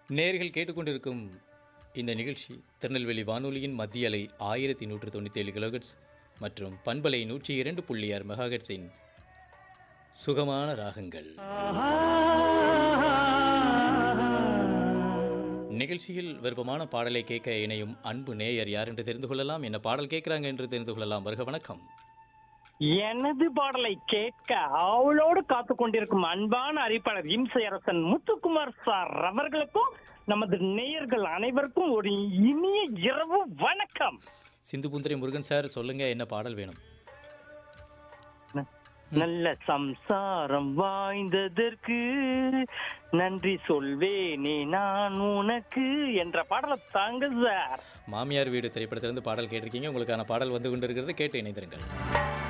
நேர்கள் கேட்டுக்கொண்டிருக்கும் இந்த நிகழ்ச்சி திருநெல்வேலி வானொலியின் மத்திய அலை ஆயிரத்தி நூற்று தொண்ணூற்றி ஏழு கிலோகட்ஸ் மற்றும் பண்பலை நூற்றி இரண்டு புள்ளி ஆறு மெகாஹெட்ஸின் சுகமான ராகங்கள் நிகழ்ச்சியில் விருப்பமான பாடலை கேட்க இணையும் அன்பு நேயர் யார் என்று தெரிந்து கொள்ளலாம் என்ன பாடல் கேட்குறாங்க என்று தெரிந்து கொள்ளலாம் வருக வணக்கம் எனது பாடலை கேட்க அவளோடு காத்து கொண்டிருக்கும் அன்பான அறிவிப்பாளர் இம்சை அரசன் முத்துக்குமார் சார் அவர்களுக்கும் நமது நேயர்கள் அனைவருக்கும் ஒரு இனிய இரவு வணக்கம் சிந்து புந்தரி முருகன் சார் சொல்லுங்க என்ன பாடல் வேணும் நல்ல சம்சாரம் வாய்ந்ததற்கு நன்றி சொல்வேனே நான் உனக்கு என்ற பாடலை தாங்க சார் மாமியார் வீடு திரைப்படத்திலிருந்து பாடல் கேட்டிருக்கீங்க உங்களுக்கான பாடல் வந்து கொண்டிருக்கிறது கேட்டு இணைந்திருங்கள்